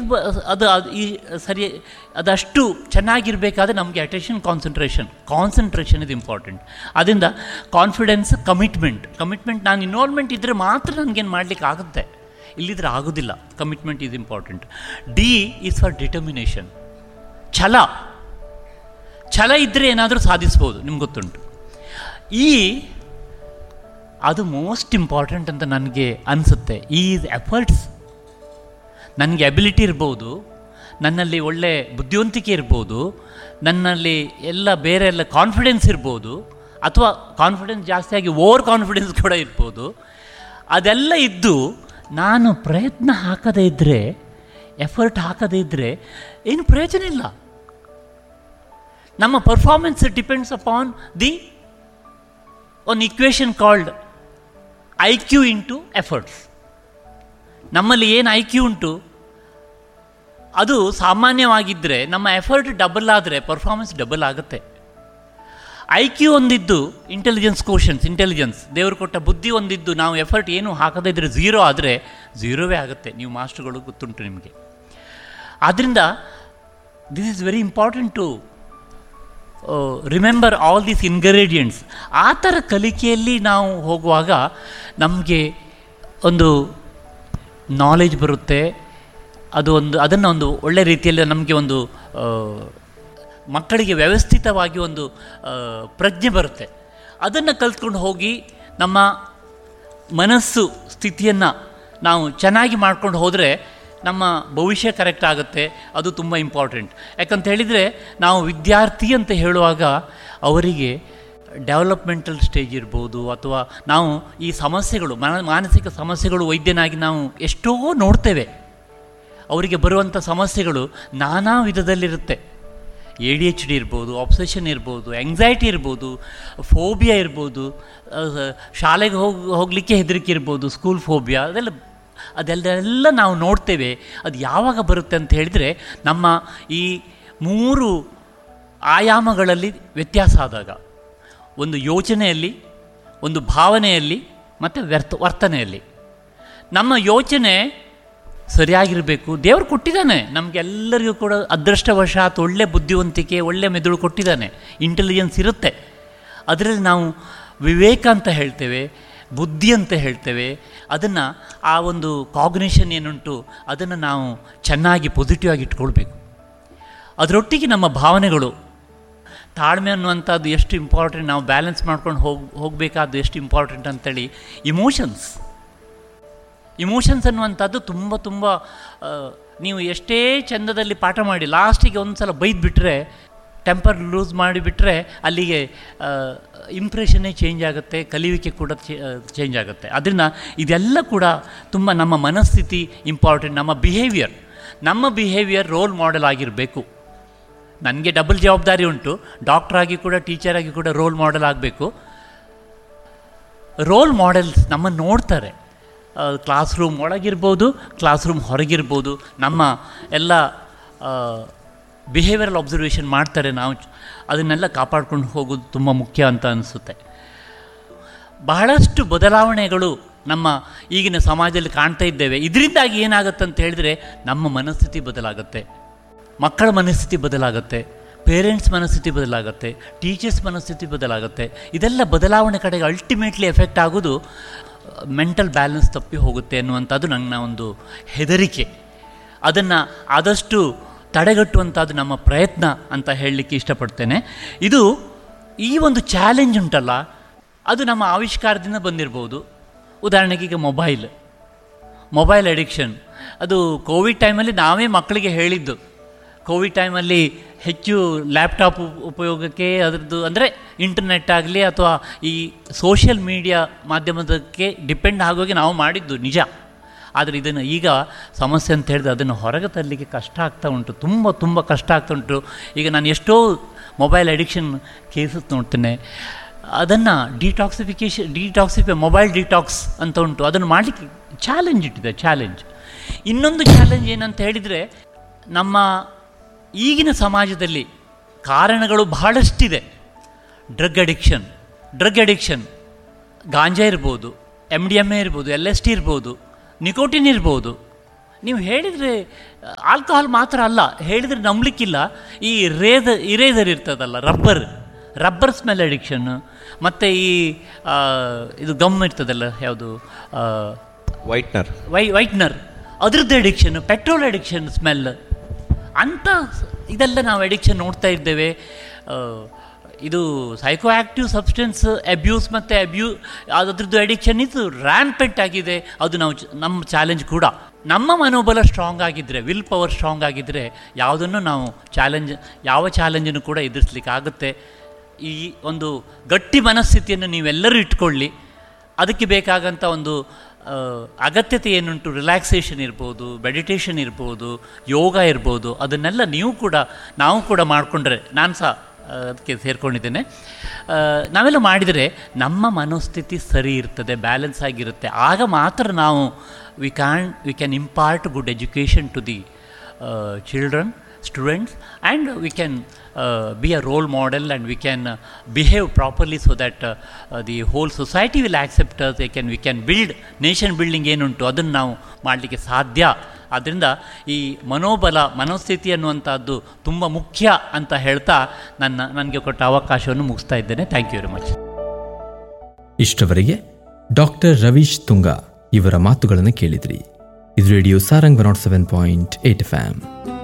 ಬ ಅದು ಅದು ಈ ಸರಿ ಅದಷ್ಟು ಚೆನ್ನಾಗಿರಬೇಕಾದ್ರೆ ನಮಗೆ ಅಟೆನ್ಷನ್ ಕಾನ್ಸಂಟ್ರೇಷನ್ ಕಾನ್ಸಂಟ್ರೇಷನ್ ಇದು ಇಂಪಾರ್ಟೆಂಟ್ ಅದರಿಂದ ಕಾನ್ಫಿಡೆನ್ಸ್ ಕಮಿಟ್ಮೆಂಟ್ ಕಮಿಟ್ಮೆಂಟ್ ನಾನು ಇನ್ವಾಲ್ವ್ಮೆಂಟ್ ಇದ್ದರೆ ಮಾತ್ರ ನನಗೇನು ಮಾಡಲಿಕ್ಕೆ ಆಗುತ್ತೆ ಇಲ್ಲಿದ್ರೆ ಆಗೋದಿಲ್ಲ commitment is important D is for determination ಛಲ ಛಲ ಇದ್ದರೆ ಏನಾದರೂ ಸಾಧಿಸ್ಬೋದು ನಿಮ್ಗೆ ಗೊತ್ತುಂಟು ಈ ಅದು ಮೋಸ್ಟ್ ಇಂಪಾರ್ಟೆಂಟ್ ಅಂತ ನನಗೆ ಅನಿಸುತ್ತೆ ಈ ಎಫರ್ಟ್ಸ್ ನನಗೆ ಅಬಿಲಿಟಿ ಇರ್ಬೋದು ನನ್ನಲ್ಲಿ ಒಳ್ಳೆ ಬುದ್ಧಿವಂತಿಕೆ ಇರ್ಬೋದು ನನ್ನಲ್ಲಿ ಎಲ್ಲ ಬೇರೆ ಎಲ್ಲ ಕಾನ್ಫಿಡೆನ್ಸ್ ಇರ್ಬೋದು ಅಥವಾ ಕಾನ್ಫಿಡೆನ್ಸ್ ಜಾಸ್ತಿಯಾಗಿ ಓವರ್ ಕಾನ್ಫಿಡೆನ್ಸ್ ಕೂಡ ಇರ್ಬೋದು ಅದೆಲ್ಲ ಇದ್ದು ನಾನು ಪ್ರಯತ್ನ ಹಾಕದೇ ಇದ್ದರೆ ಎಫರ್ಟ್ ಹಾಕದೇ ಇದ್ದರೆ ಏನು ಪ್ರಯೋಜನ ಇಲ್ಲ ನಮ್ಮ performance depends upon the one equation called I Q into efforts ನಮ್ಮಲ್ಲಿ ಏನು ಐ ಕ್ಯೂ ಉಂಟು ಅದು ಸಾಮಾನ್ಯವಾಗಿದ್ದರೆ ನಮ್ಮ ಎಫರ್ಟ್ ಡಬಲ್ ಆದರೆ ಪರ್ಫಾರ್ಮೆನ್ಸ್ ಡಬಲ್ ಆಗುತ್ತೆ ಐ ಕ್ಯೂ ಒಂದಿದ್ದು ಇಂಟೆಲಿಜೆನ್ಸ್ ಕೋಷನ್ಸ್ ಇಂಟೆಲಿಜೆನ್ಸ್ ದೇವರು ಕೊಟ್ಟ ಬುದ್ಧಿ ಒಂದಿದ್ದು ನಾವು ಎಫರ್ಟ್ ಏನು ಹಾಕದೇ ಇದ್ದರೆ ಝೀರೋ ಆದರೆ ಝೀರೋವೇ ಆಗುತ್ತೆ ನೀವು ಮಾಸ್ಟರ್ಗಳು ಗೊತ್ತುಂಟು ನಿಮಗೆ ಆದ್ದರಿಂದ this is very important to remember all these ingredients ಆ ಥರ ಕಲಿಕೆಯಲ್ಲಿ ನಾವು ಹೋಗುವಾಗ ನಮಗೆ ಒಂದು ನಾಲೆಜ್ ಬರುತ್ತೆ ಅದು ಒಂದು ಅದನ್ನು ಒಂದು ಒಳ್ಳೆ ರೀತಿಯಲ್ಲಿ ನಮಗೆ ಒಂದು ಆ, ಮಕ್ಕಳಿಗೆ ವ್ಯವಸ್ಥಿತವಾಗಿ ಒಂದು ಆ, ಪ್ರಜ್ಞೆ ಬರುತ್ತೆ ಅದನ್ನು ಕಲ್ತ್ಕೊಂಡು ಹೋಗಿ ನಮ್ಮ ಮನಸ್ಸು ಸ್ಥಿತಿಯನ್ನು ನಾವು ಚೆನ್ನಾಗಿ ಮಾಡ್ಕೊಂಡು ಹೋದರೆ ನಮ್ಮ ಭವಿಷ್ಯ ಕರೆಕ್ಟ್ ಆಗುತ್ತೆ ಅದು ತುಂಬ ಇಂಪಾರ್ಟೆಂಟ್ ಯಾಕಂತ ಹೇಳಿದರೆ ನಾವು ವಿದ್ಯಾರ್ಥಿ ಅಂತ ಹೇಳುವಾಗ ಅವರಿಗೆ ಡೆವಲಪ್ಮೆಂಟಲ್ ಸ್ಟೇಜ್ ಇರ್ಬೋದು ಅಥವಾ ನಾವು ಈ ಸಮಸ್ಯೆಗಳು ಮನ ಮಾನಸಿಕ ಸಮಸ್ಯೆಗಳು ವೈದ್ಯನಾಗಿ ನಾವು ಎಷ್ಟೋ ನೋಡ್ತೇವೆ ಅವರಿಗೆ ಬರುವಂಥ ಸಮಸ್ಯೆಗಳು ನಾನಾ ವಿಧದಲ್ಲಿರುತ್ತೆ ಎ ಡಿ ಎಚ್ ಡಿ ಇರ್ಬೋದು ಆಬ್ಸೆಷನ್ ಇರ್ಬೋದು ಎಂಗ್ಸೈಟಿ ಇರ್ಬೋದು ಫೋಬಿಯಾ ಇರ್ಬೋದು ಅಹ್, ಶಾಲೆಗೆ ಹೋಗಿ ಹೋಗಲಿಕ್ಕೆ ಹೆದರಿಕೆ ಇರ್ಬೋದು ಸ್ಕೂಲ್ ಫೋಬಿಯಾ ಅದೆಲ್ಲ ಅದೆಲ್ಲ ನಾವು ನೋಡ್ತೇವೆ ಅದು ಯಾವಾಗ ಬರುತ್ತೆ ಅಂತ ಹೇಳಿದರೆ ನಮ್ಮ ಈ ಮೂರು ಆಯಾಮಗಳಲ್ಲಿ ವ್ಯತ್ಯಾಸ ಆದಾಗ ಒಂದು ಯೋಚನೆಯಲ್ಲಿ ಒಂದು ಭಾವನೆಯಲ್ಲಿ ಮತ್ತು ವ್ಯರ್ಥ ವರ್ತನೆಯಲ್ಲಿ ನಮ್ಮ ಯೋಚನೆ ಸರಿಯಾಗಿರಬೇಕು ದೇವರು ಕೊಟ್ಟಿದ್ದಾನೆ ನಮಗೆಲ್ಲರಿಗೂ ಕೂಡ ಅದೃಷ್ಟವಶಾತ್ ಒಳ್ಳೆ ಬುದ್ಧಿವಂತಿಕೆ ಒಳ್ಳೆ ಮೆದುಳು ಕೊಟ್ಟಿದ್ದಾನೆ ಇಂಟೆಲಿಜೆನ್ಸ್ ಇರುತ್ತೆ ಅದರಲ್ಲಿ ನಾವು ವಿವೇಕ ಅಂತ ಹೇಳ್ತೇವೆ ಬುದ್ಧಿ ಅಂತ ಹೇಳ್ತೇವೆ ಅದನ್ನು ಆ ಒಂದು ಕಾಗ್ನಿಷನ್ ಏನುಂಟು ಅದನ್ನು ನಾವು ಚೆನ್ನಾಗಿ ಪಾಸಿಟಿವ್ ಆಗಿ ಇಟ್ಕೊಳ್ಬೇಕು ಅದರೊಟ್ಟಿಗೆ ನಮ್ಮ ಭಾವನೆಗಳು ತಾಳ್ಮೆ ಅನ್ನುವಂಥದ್ದು ಎಷ್ಟು ಇಂಪಾರ್ಟೆಂಟ್ ನಾವು ಬ್ಯಾಲೆನ್ಸ್ ಮಾಡ್ಕೊಂಡು ಹೋಗಿ ಹೋಗಬೇಕಾದ್ದು ಎಷ್ಟು ಇಂಪಾರ್ಟೆಂಟ್ ಅಂತೇಳಿ ಇಮೋಷನ್ಸ್ ಇಮೋಷನ್ಸ್ ಅನ್ನುವಂಥದ್ದು ತುಂಬ ತುಂಬ ಆ, ನೀವು ಎಷ್ಟೇ ಚಂದದಲ್ಲಿ ಪಾಠ ಮಾಡಿ ಲಾಸ್ಟಿಗೆ ಒಂದು ಸಲ ಬೈದು ಬಿಟ್ಟರೆ ಟೆಂಪರ್ ಲೂಸ್ ಮಾಡಿಬಿಟ್ರೆ ಅಲ್ಲಿಗೆ ಇಂಪ್ರೆಷನ್ನೇ ಚೇಂಜ್ ಆಗುತ್ತೆ ಕಲಿಯುವಿಕೆ ಕೂಡ ಚೇಂಜ್ ಆಗುತ್ತೆ ಅದರಿಂದ ಇದೆಲ್ಲ ಕೂಡ ತುಂಬ ನಮ್ಮ ಮನಸ್ಥಿತಿ ಇಂಪಾರ್ಟೆಂಟ್ ನಮ್ಮ ಬಿಹೇವಿಯರ್ ನಮ್ಮ ಬಿಹೇವಿಯರ್ ರೋಲ್ ಮಾಡೆಲ್ ಆಗಿರಬೇಕು ನನಗೆ ಡಬಲ್ ಜವಾಬ್ದಾರಿ ಉಂಟು ಡಾಕ್ಟ್ರಾಗಿ ಕೂಡ ಟೀಚರಾಗಿ ಕೂಡ ರೋಲ್ ಮಾಡೆಲ್ ಆಗಬೇಕು ರೋಲ್ ಮಾಡೆಲ್ಸ್ ನಮ್ಮನ್ನು ನೋಡ್ತಾರೆ ಕ್ಲಾಸ್ ರೂಮ್ ಒಳಗಿರ್ಬೋದು ಕ್ಲಾಸ್ ರೂಮ್ ಹೊರಗಿರ್ಬೋದು ನಮ್ಮ ಎಲ್ಲ ಬಿಹೇವಿಯರಲ್ ಅಬ್ಸರ್ವೇಷನ್ ಮಾಡ್ತಾರೆ ನಾವು ಚ- ಅದನ್ನೆಲ್ಲ ಕಾಪಾಡ್ಕೊಂಡು ಹೋಗೋದು ತುಂಬ ಮುಖ್ಯ ಅಂತ ಅನಿಸುತ್ತೆ ಬಹಳಷ್ಟು ಬದಲಾವಣೆಗಳು ನಮ್ಮ ಈಗಿನ ಸಮಾಜದಲ್ಲಿ ಕಾಣ್ತಾ ಇದ್ದೇವೆ ಇದರಿಂದಾಗಿ ಏನಾಗುತ್ತೆ ಅಂತ ಹೇಳಿದರೆ ನಮ್ಮ ಮನಸ್ಥಿತಿ ಬದಲಾಗುತ್ತೆ ಮಕ್ಕಳ ಮನಸ್ಥಿತಿ ಬದಲಾಗುತ್ತೆ ಪೇರೆಂಟ್ಸ್ ಮನಸ್ಥಿತಿ ಬದಲಾಗುತ್ತೆ ಟೀಚರ್ಸ್ ಮನಸ್ಥಿತಿ ಬದಲಾಗುತ್ತೆ ಇದೆಲ್ಲ ಬದಲಾವಣೆ ಕಡೆಗೆ ಅಲ್ಟಿಮೇಟ್ಲಿ ಎಫೆಕ್ಟ್ ಆಗೋದು ಮೆಂಟಲ್ ಬ್ಯಾಲೆನ್ಸ್ ತಪ್ಪಿ ಹೋಗುತ್ತೆ ಅನ್ನುವಂಥದ್ದು ನನ್ನ ಒಂದು ಹೆದರಿಕೆ ಅದನ್ನು ಆದಷ್ಟು ತಡೆಗಟ್ಟುವಂಥದ್ದು ನಮ್ಮ ಪ್ರಯತ್ನ ಅಂತ ಹೇಳಲಿಕ್ಕೆ ಇಷ್ಟಪಡ್ತೇನೆ ಇದು ಈ ಒಂದು ಚಾಲೆಂಜ್ ಉಂಟಲ್ಲ ಅದು ನಮ್ಮ ಆವಿಷ್ಕಾರದಿಂದ ಬಂದಿರ್ಬೋದು ಉದಾಹರಣೆಗೆ ಈಗ ಮೊಬೈಲ್ ಮೊಬೈಲ್ ಅಡಿಕ್ಷನ್ ಅದು ಕೋವಿಡ್ ಟೈಮಲ್ಲಿ ನಾವೇ ಮಕ್ಕಳಿಗೆ ಹೇಳಿದ್ದು ಕೋವಿಡ್ ಟೈಮಲ್ಲಿ ಹೆಚ್ಚು ಲ್ಯಾಪ್ಟಾಪ್ ಉಪಯೋಗಕ್ಕೆ ಅದರದ್ದು ಅಂದರೆ ಇಂಟರ್ನೆಟ್ ಆಗಲಿ ಅಥವಾ ಈ ಸೋಷಿಯಲ್ ಮೀಡಿಯಾ ಮಾಧ್ಯಮದಕ್ಕೆ ಡಿಪೆಂಡ್ ಆಗೋಗಿ ನಾವು ಮಾಡಿದ್ದು ನಿಜ ಆದರೆ ಇದನ್ನು ಈಗ ಸಮಸ್ಯೆ ಅಂತ ಹೇಳಿದ್ರೆ ಅದನ್ನು ಹೊರಗೆ ತರಲಿಕ್ಕೆ ಕಷ್ಟ ಆಗ್ತಾ ಉಂಟು ತುಂಬ ತುಂಬ ಕಷ್ಟ ಆಗ್ತಾ ಉಂಟು ಈಗ ನಾನು ಎಷ್ಟೋ ಮೊಬೈಲ್ ಅಡಿಕ್ಷನ್ ಕೇಸಸ್ ನೋಡ್ತೇನೆ ಅದನ್ನು ಡಿಟಾಕ್ಸಿಫಿಕೇಶನ್ ಡಿಟಾಕ್ಸಿಫೈ ಮೊಬೈಲ್ ಡಿಟಾಕ್ಸ್ ಅಂತ ಉಂಟು ಅದನ್ನು ಮಾಡಲಿಕ್ಕೆ ಚಾಲೆಂಜ್ ಇಟ್ಟಿದೆ ಚಾಲೆಂಜ್ ಇನ್ನೊಂದು ಚಾಲೆಂಜ್ ಏನಂತ ಹೇಳಿದರೆ ನಮ್ಮ ಈಗಿನ ಸಮಾಜದಲ್ಲಿ ಕಾರಣಗಳು ಬಹಳಷ್ಟಿದೆ drug addiction drug addiction ganja ಇರ್ಬೋದು ಎಮ್ ಡಿ ಎಮ್ ಎ ಇರ್ಬೋದು ಎಲ್ ಎಸ್ ಟಿ ಇರ್ಬೋದು ನಿಕೋಟಿನ್ ಇರ್ಬೋದು ನೀವು ಹೇಳಿದರೆ ಆಲ್ಕೋಹಾಲ್ ಮಾತ್ರ ಅಲ್ಲ ಹೇಳಿದರೆ ನಂಬಲಿಕ್ಕಿಲ್ಲ ಈ ರೇದ ಇರೇಸರ್ ಇರ್ತದಲ್ಲ ರಬ್ಬರ್ ರಬ್ಬರ್ ಸ್ಮೆಲ್ ಅಡಿಕ್ಷನ್ನು ಮತ್ತು ಈ ಆ, ಇದು ಗಮ್ ಇರ್ತದಲ್ಲ ಯಾವುದು ಆ, ವೈಟ್ನರ್ ವೈ ವೈಟ್ನರ್ ಅದ್ರದ್ದು ಅಡಿಕ್ಷನ್ ಪೆಟ್ರೋಲ್ ಅಡಿಕ್ಷನ್ ಸ್ಮೆಲ್ ಅಂಥ ಸ- ಇದೆಲ್ಲ ನಾವು ಅಡಿಕ್ಷನ್ ನೋಡ್ತಾ ಇದ್ದೇವೆ ಆ, ಇದು ಸೈಕೋ ಆ್ಯಕ್ಟಿವ್ ಸಬ್ಸ್ಟೆನ್ಸ್ ಅಬ್ಯೂಸ್ ಮತ್ತು ಅಬ್ಯೂ ಅದ್ರದ್ದು ಅಡಿಕ್ಷನ್ ಇದು ರ್ಯಾಂಪೆಂಟ್ ಆಗಿದೆ ಅದು ನಾವು ಚ- ನಮ್ಮ ಚಾಲೆಂಜ್ ಕೂಡ ನಮ್ಮ ಮನೋಬಲ ಸ್ಟ್ರಾಂಗ್ ಆಗಿದ್ದರೆ ವಿಲ್ ಪವರ್ ಸ್ಟ್ರಾಂಗ್ ಆಗಿದ್ದರೆ ಯಾವುದನ್ನು ನಾವು ಚಾಲೆಂಜ್ ಯಾವ ಚಾಲೆಂಜನ್ನು ಕೂಡ ಎದುರಿಸ್ಲಿಕ್ಕೆ ಆಗುತ್ತೆ ಈ ಒಂದು ಗಟ್ಟಿ ಮನಸ್ಥಿತಿಯನ್ನು ನೀವೆಲ್ಲರೂ ಇಟ್ಕೊಳ್ಳಿ ಅದಕ್ಕೆ ಬೇಕಾಗಂಥ ಒಂದು ಆ, ಅಗತ್ಯತೆ ಏನುಂಟು ರಿಲ್ಯಾಕ್ಸೇಷನ್ ಇರ್ಬೋದು ಮೆಡಿಟೇಷನ್ ಇರ್ಬೋದು ಯೋಗ ಇರ್ಬೋದು ಅದನ್ನೆಲ್ಲ ನೀವು ಕೂಡ ನಾವು ಕೂಡ ಮಾಡಿಕೊಂಡ್ರೆ ನಾನು ಸಹ ಆ, ಅದಕ್ಕೆ ಸೇರಿಕೊಂಡಿದ್ದೇನೆ ನಾವೆಲ್ಲ ಮಾಡಿದರೆ ನಮ್ಮ ಮನೋಸ್ಥಿತಿ ಸರಿ ಇರ್ತದೆ ಬ್ಯಾಲೆನ್ಸ್ ಆಗಿರುತ್ತೆ ಆಗ ಮಾತ್ರ ನಾವು we can we can impart good education to the children, students, and we can uh, be a role model and we can uh, behave properly so that uh, uh, the whole society will accept us. They can, we can build nation building ಏನುಂಟು ಅದನ್ನು ನಾವು ಮಾಡಲಿಕ್ಕೆ ಸಾಧ್ಯ ಆದ್ದರಿಂದ ಈ ಮನೋಬಲ ಮನೋಸ್ಥಿತಿ ಅನ್ನುವಂಥದ್ದು ತುಂಬ ಮುಖ್ಯ ಅಂತ ಹೇಳ್ತಾ ನನ್ನ ನನಗೆ ಕೊಟ್ಟ ಅವಕಾಶವನ್ನು ಮುಗಿಸ್ತಾ ಇದ್ದೇನೆ ಥ್ಯಾಂಕ್ ಯು ವೆರಿ ಮಚ್ ಇಷ್ಟವರೆಗೆ ಡಾಕ್ಟರ್ ರವೀಶ್ ತುಂಗ ಇವರ ಮಾತುಗಳನ್ನು ಕೇಳಿದ್ರಿ ಇದು radio Sarang nought seven point eight F